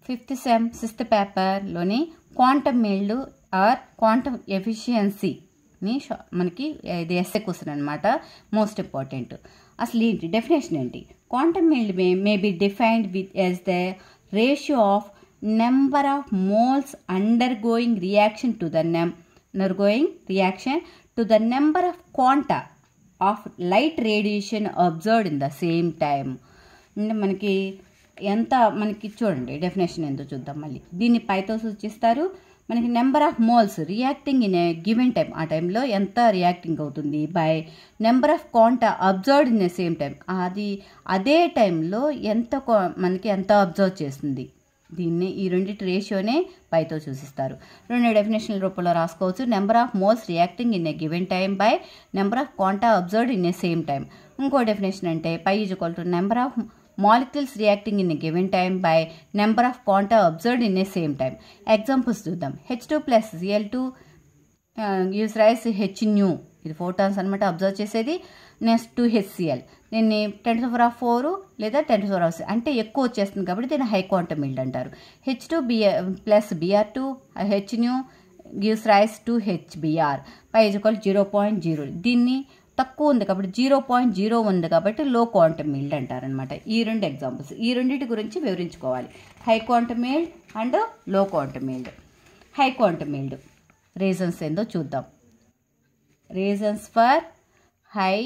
fifth sem sixth పేపర్లోని quantum yield or quantum ఎఫిషియన్సీని మనకి ఇది ఎస్ఏ క్వశ్చన్ అనమాట మోస్ట్ ఇంపార్టెంట్ అసలు ఏంటి డెఫినేషన్ ఏంటి quantum yield may may be defined with as the ratio of number of moles undergoing reaction to the నెమ్ undergoing reaction to the number of quanta of light radiation observed in the same time అంటే మనకి ఎంత మనకి చూడండి definition ఎంతో చూద్దాం మళ్ళీ దీన్ని పైతో సూచిస్తారు మనకి number of moles reacting in a given time ఆ టైంలో ఎంత రియాక్టింగ్ అవుతుంది by number of quanta observed in the same time అది అదే టైంలో ఎంత క్వా- మనకి ఎంత అబ్జర్వ్ చేస్తుంది దీన్ని ఈ రెండింటి రేషియోనే పైతో సూచిస్తారు రెండు డెఫినేషన్ల రూపంలో రాసుకోవచ్చు number of moles reacting in a given time by number of quanta observed in a same time ఇంకో డెఫినేషన్ అంటే phi is equal to number of molecules reacting in a given time by number of quanta observed in a same time examples చూద్దాం H two plus CL two use rise H nu ఇది photons అనమాట observe చేసేది next two HCl దీన్ని ten to four of four లేదా ten to four of అంటే ఎక్కువ వచ్చేస్తుంది కాబట్టి దీన్ని హై క్వాంటమ్ మిల్డ్ అంటారు H two BR plus BR two H nu gives rise to H BR phi equal zero point zero దీన్ని తక్కువ ఉంది కాబట్టి జీరో పాయింట్ జీరో ఉంది కాబట్టి లో క్వాంటమ్ మిల్డ్ అంటారనమాట ఈ రెండు ఎగ్జాంపుల్స్ ఈ రెండింటి గురించి వివరించుకోవాలి high quantum yield and low quantum yield high quantum yield reasons ఏందో చూద్దాం reasons for high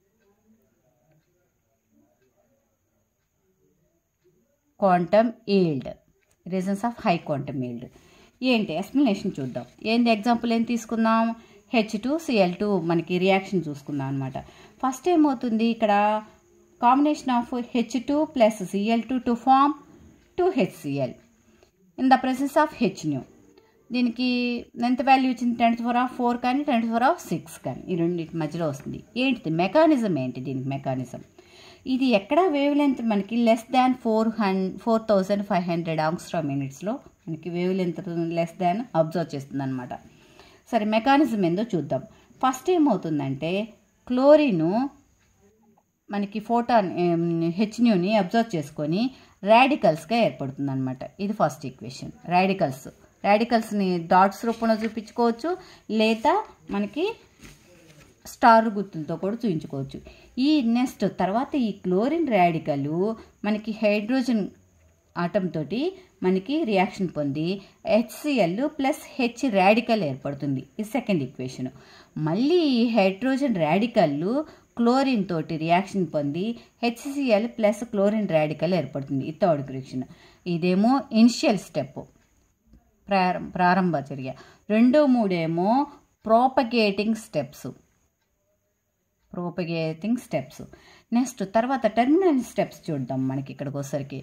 quantum yield reasons of high quantum yield ఏంటి ఎక్స్ప్లెనేషన్ చూద్దాం ఏంది ఎగ్జాంపుల్ ఏం తీసుకుందాం హెచ్ టూ సిఎల్ టూ మనకి రియాక్షన్ చూసుకుందాం అనమాట ఫస్ట్ ఏమవుతుంది ఇక్కడ combination of H two plus CL two to form two HCl in the presence of H nu దీనికి ఎంత వాల్యూ ఇచ్చింది టెన్ ఫోర్ ఆఫ్ ఫోర్ కానీ టెన్ ఫోర్ ఆఫ్ సిక్స్ కానీ ఈ రెండింటి మధ్యలో వస్తుంది ఏంటిది మెకానిజం ఏంటి దీనికి మెకానిజం ఇది ఎక్కడ వేవ్ లెంత్ మనకి లెస్ దాన్ ఫోర్ హన్ four thousand five hundred angstrom మినిట్స్లో మనకి wavelength less than observe చేస్తుంది అనమాట సరే మెకానిజం ఏందో చూద్దాం ఫస్ట్ ఏమవుతుందంటే క్లోరిను మనకి ఫోటాన్ హెచ్న్యూని అబ్జర్వ్ చేసుకొని రాడికల్స్గా ఏర్పడుతుంది అనమాట ఇది ఫస్ట్ ఈక్వేషన్ రాడికల్స్ రాడికల్స్ని డాట్స్ రూపంలో చూపించుకోవచ్చు లేదా మనకి స్టార్ గుర్తులతో కూడా చూపించుకోవచ్చు ఈ నెక్స్ట్ తర్వాత ఈ క్లోరిన్ రాడికల్ మనకి హైడ్రోజన్ ఆటం తోటి మనకి రియాక్షన్ పొంది హెచ్సిఎల్ ప్లస్ హెచ్ రాడికల్ ఏర్పడుతుంది ఇది సెకండ్ ఈక్వేషన్ మళ్ళీ ఈ హైడ్రోజన్ రాడికల్ క్లోరిన్ తోటి రియాక్షన్ పొంది హెచ్సిఎల్ ప్లస్ క్లోరిన్ రాడికల్ ఏర్పడుతుంది ఇది థర్డ్ ఈక్వేషన్ ఇదేమో ఇనిషియల్ స్టెప్ ప్రారం ప్రారంభ చర్య రెండు మూడేమో propagating steps propagating steps next తర్వాత టెర్మినల్ స్టెప్స్ చూద్దాం మనకి ఇక్కడికి వచ్చరికి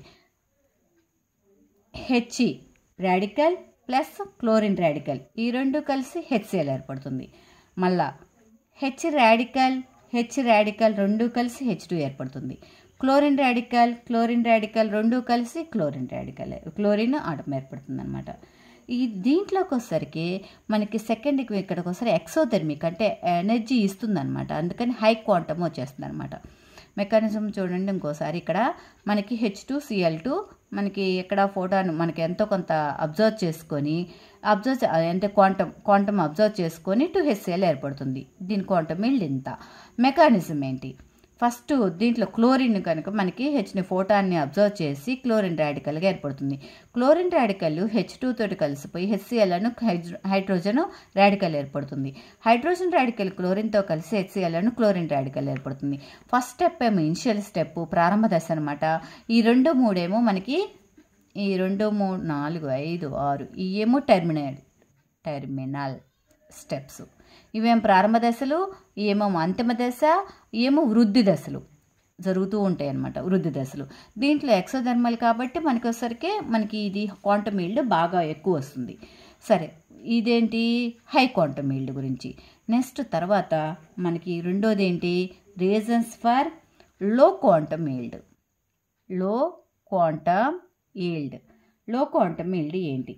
H radical plus chlorine radical ఈ రెండు కలిసి హెచ్సిఎల్ ఏర్పడుతుంది మళ్ళా హెచ్ రాడికల్ హెచ్ రాడికల్ రెండు కలిసి హెచ్ టూ ఏర్పడుతుంది క్లోరిన్ రాడికల్ క్లోరిన్ రాడికల్ రెండు కలిసి క్లోరిన్ రాడికల్ క్లోరిన్ ఆటం ఏర్పడుతుంది అనమాట ఈ దీంట్లోకి వచ్చేసరికి మనకి సెకండ్ ఇక్కడికి ఒకసారి ఎక్సోథెర్మిక్ అంటే ఎనర్జీ ఇస్తుంది అనమాట అందుకని హై క్వాంటమ్ వచ్చేస్తుంది అనమాట మెకానిజం చూడండి ఇంకోసారి ఇక్కడ మనకి హెచ్ టూ సిఎల్ టూ మనకి ఇక్కడ ఫోటాను మనకి ఎంతో కొంత అబ్జర్వ్ చేసుకొని అబ్జర్వ్ అంటే క్వాంటమ్ క్వాంటమ్ అబ్జర్వ్ చేసుకొని టూ హెచ్సిఎల్ ఏర్పడుతుంది దీని క్వాంటమ్ ఇల్డ్ ఇంత మెకానిజం ఏంటి ఫస్ట్ దీంట్లో క్లోరిన్ కనుక మనకి హెచ్ని ఫోటాన్ని అబ్జర్వ్ చేసి క్లోరిన్ రాడికల్గా ఏర్పడుతుంది క్లోరిన్ రాడికల్ హెచ్ టూ తోటి కలిసిపోయి హెచ్సిఎల్ అను హైడ్రోజన్ రాడికల్ ఏర్పడుతుంది హైడ్రోజన్ రాడికల్ క్లోరిన్తో కలిసి హెచ్సిఎల్ అను క్లోరిన్ రాడికల్ ఏర్పడుతుంది ఫస్ట్ స్టెప్ ఏమో ఇనిషియల్ స్టెప్ ప్రారంభ దశ అనమాట ఈ రెండు మూడేమో మనకి ఈ రెండు మూడు నాలుగు ఐదు ఆరు ఈ ఏమో టెర్మినల్ టెర్మినల్ స్టెప్స్ ఇవేం ప్రారంభ దశలు ఏమో అంతిమ దశ ఏమో వృద్ధి దశలు జరుగుతూ ఉంటాయి అన్నమాట వృద్ధి దశలు దీంట్లో ఎక్సోథర్మల్ కాబట్టి మనకి వచ్చరికి మనకి ఇది క్వాంటమ్ ఈల్డ్ బాగా ఎక్కువ వస్తుంది సరే ఇదేంటి హై క్వాంటమ్ ఈల్డ్ గురించి నెక్స్ట్ తర్వాత మనకి రెండోది ఏంటి reasons for low quantum yield low quantum yield low quantum yield ఏంటి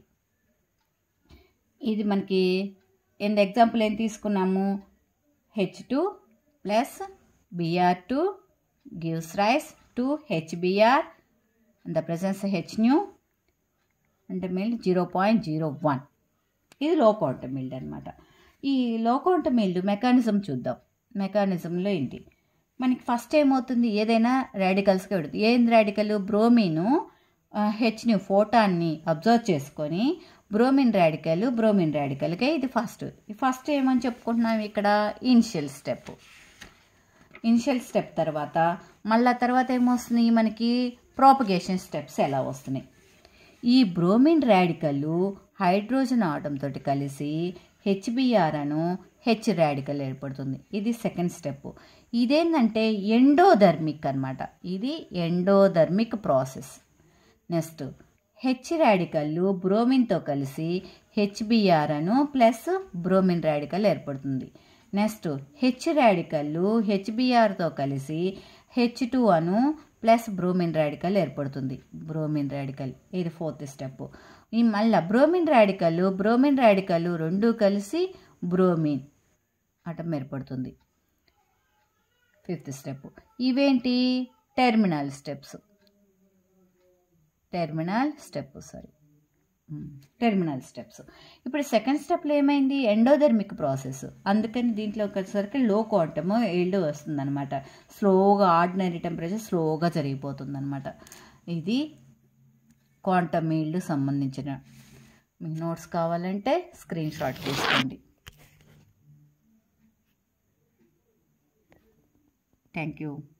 ఇది మనకి ఎంత ఎగ్జాంపుల్ ఏం తీసుకున్నాము H two plus BR two gives rise to HBr the presence H nu quantum yield zero point zero one ఇది low quantum milled అనమాట ఈ లో క్వాంటమ్ మిల్డ్ మెకానిజం చూద్దాం మెకానిజంలో ఏంటి మనకి ఫస్ట్ ఏమవుతుంది ఏదైనా రాడికల్స్గా పెడుతుంది ఏం రాడికల్ బ్రోమిను హెచ్ని ఫోటాన్ని అబ్జర్వ్ చేసుకొని బ్రోమిన్ రాడికల్ బ్రోమిన్ రాడికల్కే ఇది ఫస్ట్ ఫస్ట్ ఏమని చెప్పుకుంటున్నాం ఇక్కడ ఇనిషియల్ స్టెప్ ఇనిషియల్ స్టెప్ తర్వాత మళ్ళా తర్వాత ఏమొస్తుంది మనకి ప్రాపగేషన్ స్టెప్స్ ఎలా వస్తున్నాయి ఈ బ్రోమిన్ రాడికల్ హైడ్రోజన్ ఆటంతో కలిసి హెచ్బిఆర్ అను హెచ్ రాడికల్ ఏర్పడుతుంది ఇది సెకండ్ స్టెప్ ఇదేంటంటే ఎండోధర్మిక్ అనమాట ఇది endothermic process next H radical బ్రోమిన్తో కలిసి హెచ్బిఆర్ అను ప్లస్ బ్రోమిన్ రాడికల్ ఏర్పడుతుంది నెక్స్ట్ హెచ్ రాడికల్ హెచ్బిఆర్తో కలిసి హెచ్ టూ అను ప్లస్ బ్రోమిన్ రాడికల్ ఏర్పడుతుంది బ్రోమిన్ రాడికల్ ఇది ఫోర్త్ స్టెప్ ఈ మళ్ళీ బ్రోమిన్ రాడికల్ బ్రోమిన్ రాడికల్ రెండు కలిసి బ్రోమిన్ అటం ఏర్పడుతుంది ఫిఫ్త్ స్టెప్ ఇవేంటి terminal steps terminal step sorry terminal steps ఇప్పుడు సెకండ్ స్టెప్లో ఏమైంది ఎండోధర్మిక్ ప్రాసెస్ అందుకని దీంట్లో వచ్చేసరికి లో క్వాంటమ్ ఎల్డ్ వస్తుంది అనమాట స్లోగా ఆర్డినరీ టెంపరేచర్ స్లోగా జరిగిపోతుంది అనమాట ఇది క్వాంటమ్ ఈల్డ్ సంబంధించిన మీకు నోట్స్ కావాలంటే స్క్రీన్ షాట్ తీసుకోండి థ్యాంక్ యూ